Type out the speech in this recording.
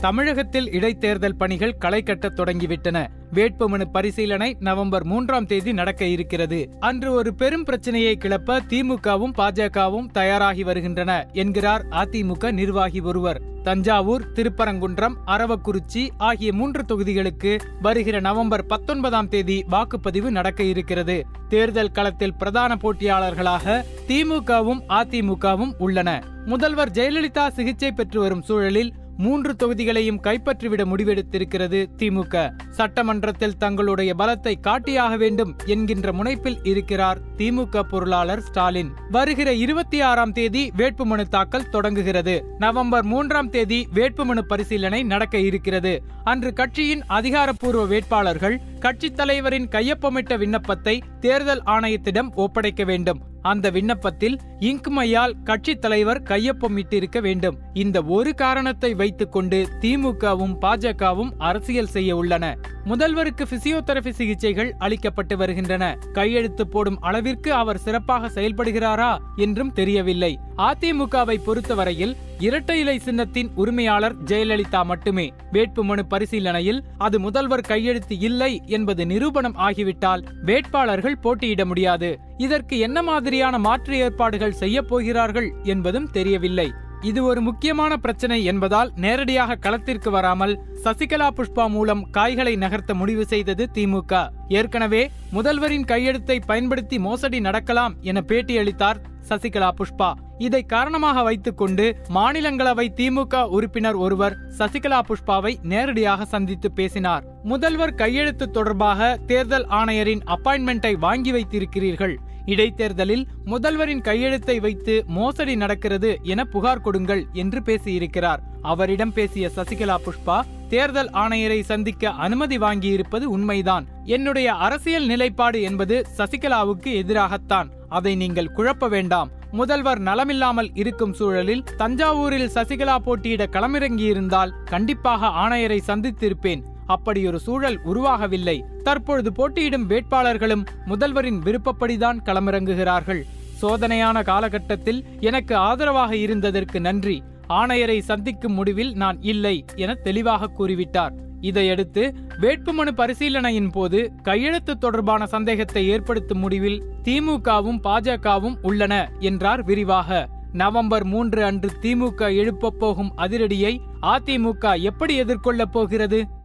தமிழகத்தில் இடைத்தேர்தல் பணிகள் களை கட்டத் தொடங்கிவிட்டன வேட்புமனு பரிசீலனை நவம்பர் மூன்றாம் தேதி நடக்க இருக்கிறது அன்று ஒரு பெரும் பிரச்சனையை கிளப்ப திமுகவும் பாஜகவும் தயாராகி வருகின்றன என்கிறார் அதிமுக நிர்வாகி ஒருவர் தஞ்சாவூர் திருப்பரங்குன்றம் அரவக்குறிச்சி ஆகிய மூன்று தொகுதிகளுக்கு வருகிற நவம்பர் பத்தொன்பதாம் தேதி வாக்குப்பதிவு நடக்க இருக்கிறது தேர்தல் களத்தில் பிரதான போட்டியாளர்களாக திமுகவும் அதிமுகவும் உள்ளன முதல்வர் ஜெயலலிதா சிகிச்சை பெற்று வரும் சூழலில் மூன்று தொகுதிகளையும் கைப்பற்றிவிட முடிவெடுத்திருக்கிறது திமுக சட்டமன்றத்தில் தங்களுடைய பலத்தை காட்டியாக வேண்டும் என்கின்ற முனைப்பில் இருக்கிறார் திமுக பொருளாளர் ஸ்டாலின் வருகிற இருபத்தி ஆறாம் தேதி வேட்புமனு தாக்கல் தொடங்குகிறது நவம்பர் மூன்றாம் தேதி வேட்புமனு பரிசீலனை நடக்க இருக்கிறது அன்று கட்சியின் அதிகாரப்பூர்வ வேட்பாளர்கள் கட்சித் தலைவரின் கையொப்பமிட்ட விண்ணப்பத்தை தேர்தல் ஆணையத்திடம் ஒப்படைக்க வேண்டும் அந்த விண்ணப்பத்தில் இங்க் மையால் கட்சித் தலைவர் கையொப்பமிட்டிருக்க வேண்டும் இந்த ஒரு காரணத்தை வைத்துக்கொண்டு திமுகவும் பாஜகவும் அரசியல் செய்ய உள்ளன முதல்வருக்கு பிசியோதெரபி சிகிச்சைகள் அளிக்கப்பட்டு வருகின்றன கையெழுத்து போடும் அளவிற்கு அவர் சிறப்பாக செயல்படுகிறாரா என்றும் தெரியவில்லை அதிமுகவை பொறுத்தவரையில் இரட்டை இலை சின்னத்தின் உரிமையாளர் ஜெயலலிதா மட்டுமே வேட்புமனு பரிசீலனையில் அது முதல்வர் கையெழுத்து இல்லை என்பது நிரூபணம் ஆகிவிட்டால் வேட்பாளர்கள் போட்டியிட முடியாது இதற்கு என்ன மாதிரியான மாற்று ஏற்பாடுகள் செய்யப் போகிறார்கள் என்பதும் தெரியவில்லை இது ஒரு முக்கியமான பிரச்சனை என்பதால் நேரடியாக களத்திற்கு வராமல் சசிகலா புஷ்பா மூலம் காய்களை நகர்த்த முடிவு செய்தது திமுக ஏற்கனவே முதல்வரின் கையெழுத்தை பயன்படுத்தி மோசடி நடக்கலாம் என பேட்டியளித்தார் சசிகலா புஷ்பா இதை காரணமாக வைத்துக்கொண்டு மாநிலங்களவை திமுக உறுப்பினர் ஒருவர் சசிகலா புஷ்பாவை நேரடியாக சந்தித்து பேசினார் முதல்வர் கையெழுத்து தொடர்பாக தேர்தல் ஆணையரின் அப்பாயின்மெண்ட்டை வாங்கி வைத்திருக்கிறீர்கள் இடைத்தேர்தலில் முதல்வரின் கையெழுத்தை வைத்து மோசடி நடக்கிறது என புகார் கொடுங்கள் என்று பேசியிருக்கிறார் அவரிடம் பேசிய சசிகலா புஷ்பா தேர்தல் ஆணையரை சந்திக்க அனுமதி வாங்கியிருப்பது உண்மைதான் என்னுடைய அரசியல் நிலைப்பாடு என்பது சசிகலாவுக்கு எதிராகத்தான் அதை நீங்கள் குழப்ப வேண்டாம் முதல்வர் நலமில்லாமல் இருக்கும் சூழலில் தஞ்சாவூரில் சசிகலா போட்டியிட களமிறங்கியிருந்தால் கண்டிப்பாக ஆணையரை சந்தித்திருப்பேன் அப்படியொரு சூழல் உருவாகவில்லை தற்பொழுது போட்டியிடும் வேட்பாளர்களும் முதல்வரின் விருப்பப்படிதான் களமிறங்குகிறார்கள் சோதனையான காலகட்டத்தில் எனக்கு ஆதரவாக இருந்ததற்கு நன்றி ஆணையரை சந்திக்கும் முடிவில் நான் இல்லை என தெளிவாக கூறிவிட்டார் இதையடுத்து வேட்புமனு பரிசீலனையின் போது கையெழுத்து தொடர்பான சந்தேகத்தை ஏற்படுத்தும் முடிவில் திமுகவும் பாஜகவும் உள்ளன என்றார் விரிவாக நவம்பர் மூன்று அன்று திமுக எழுப்பப் போகும் அதிரடியை அதிமுக எப்படி எதிர்கொள்ளப் போகிறது